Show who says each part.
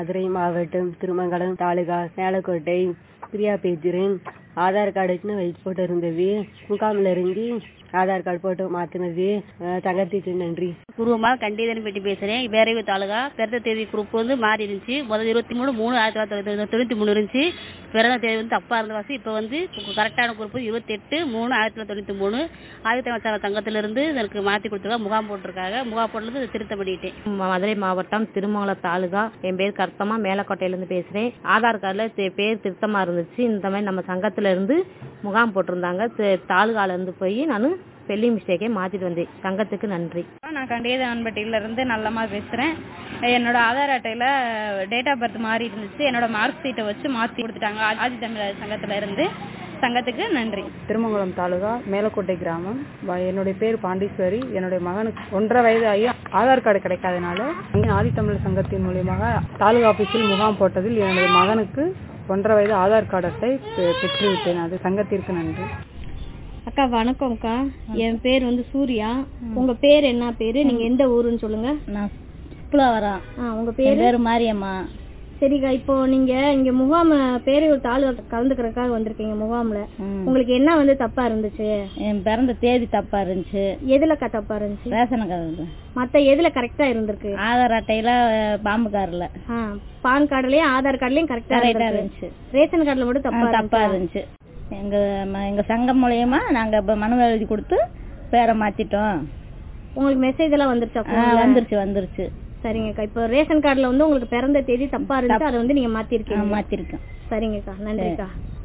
Speaker 1: மதுரை மாவட்டம் திருமங்கலம் தாலுகா மேலக்கோட்டை பிரியா பேசுறேன் ஆதார் கார்டு வச்சுன்னு வயசு போட்டு இருந்தது முகாமில் இருந்து ஆதார் கார்டு போட்டு மாத்தினது அஹ் தங்கத்துக்கு நன்றி
Speaker 2: குருவமா கண்டிதன் பெட்டி பேசுறேன் வேறைவு தாலுகா பிறந்த தேதி குரூப் வந்து மாறி இருந்துச்சு முதல் இருபத்தி மூணு மூணு ஆயிரத்தி தொள்ளாயிரத்தி தொண்ணூத்தி மூணு இருந்துச்சு பிறந்த தேதி வந்து தப்பா இருந்த வாசி இப்ப வந்து கரெக்டான குரூப் இருபத்தி எட்டு மூணு ஆயிரத்தி தொள்ளாயிரத்தி தொண்ணூத்தி மூணு ஆயிரத்தி தொள்ளாயிரத்தி தங்கத்துல இருந்து எனக்கு மாத்தி கொடுத்துருக்காங்க முகாம் போட்டிருக்காங்க முகாம் போட்டது திருத்தம் பண்ணிட்டேன்
Speaker 3: மதுரை மாவட்டம் திருமங்கலம் தாலுகா என் பேர் கருத்தமா மேலக்கோட்டையில இருந்து பேசுறேன் ஆதார் கார்டுல தே- பேர் திருத்தமா இருந்துச்சு இந்த மாதிரி நம்ம சங்கத்துல இருந்து முகாம் போட்டிருந்தாங்க தி- தாலுகால இருந்து போய் நான் ஸ்பெல்லிங் மிஸ்டேக்கே மாத்திட்டு வந்தேன் சங்கத்துக்கு நன்றி
Speaker 4: நான் கண்டியதான்பட்டியில இருந்து நல்லமா பேசுறேன் என்னோட ஆதார் அட்டையில டேட் ஆஃப் பர்த் மாறி இருந்துச்சு என்னோட மார்க் ஷீட்டை வச்சு மாத்தி கொடுத்துட்டாங்க ஆதி தமிழர் சங்கத்துல இருந்து சங்கத்துக்கு நன்றி
Speaker 5: திருமங்கலம் தாலுகா மேலக்கோட்டை கிராமம் வ- என்னுடைய பேர் பாண்டீஸ்வரி என்னுடைய மகனுக்கு ஒன்றரை வயது ஆகி ஆதார் கார்டு கிடைக்காதனால இங்கே ஆதித்தமிழர் சங்கத்தின் மூலியமாக தாலுகா ஆபீஸில் முகாம் போட்டதில் என்னுடைய மகனுக்கு ஒன்றரை வயது ஆதார் கார்டு அட்டை பெ- பெற்றுவிட்டேன் அது சங்கத்திற்கு நன்றி
Speaker 6: அக்கா வணக்கம்க்கா என் பேர் வந்து சூர்யா உங்க பேர் என்ன பேரு நீங்க எந்த ஊருன்னு சொல்லுங்க
Speaker 7: நான் புலாவரம்
Speaker 6: ஆ, உங்க
Speaker 7: என்
Speaker 6: பேரு
Speaker 7: பேரு மாரியம்மா
Speaker 6: சரிக்கா இப்போ நீங்க இங்க முகாம் பேரையூர் தாலுகா கலந்துக்கிறதுக்காக வந்திருக்கீங்க முகாம்ல உங்களுக்கு என்ன வந்து தப்பா இருந்துச்சு
Speaker 7: என் பிறந்த தேதி தப்பா இருந்துச்சு
Speaker 6: எதுலக்கா தப்பா இருந்துச்சு
Speaker 7: ரேஷன் கார்டு
Speaker 6: மத்த எதுல கரெக்டா இருந்திருக்கு
Speaker 7: ஆதார் அட்டையில பாம்பு கார்ல
Speaker 6: ஆ, பான் கார்டுலயும் ஆதார் கார்டுலயும் கரெக்டா
Speaker 7: கரெக்டா
Speaker 6: இருந்துச்சு
Speaker 7: இருந்துச்சு
Speaker 6: ரேஷன் கார்டுல மட்டும் தப்பா
Speaker 7: தப்பா
Speaker 6: இருந்துச்சா?
Speaker 7: இருந்துச்சு எங்க ம- எங்க சங்கம் மூலியமா நாங்க இப்ப மனு எழுதி கொடுத்து பேரை மாத்திட்டோம்
Speaker 6: உங்களுக்கு மெசேஜ் எல்லாம் வந்துருச்சா
Speaker 7: ஆ,
Speaker 6: phone ல?
Speaker 7: வந்துருச்சு வந்துருச்சு
Speaker 6: சரிங்கக்கா இப்போ ரேஷன் கார்டுல வந்து உங்களுக்கு பிறந்த தேதி தப்பா இருந்துச்சு அதை வந்து நீங்க மாத்திருக்கீங்க
Speaker 7: மாத்திருக்கேன்
Speaker 6: சரிங்கக்கா நன்றிக்கா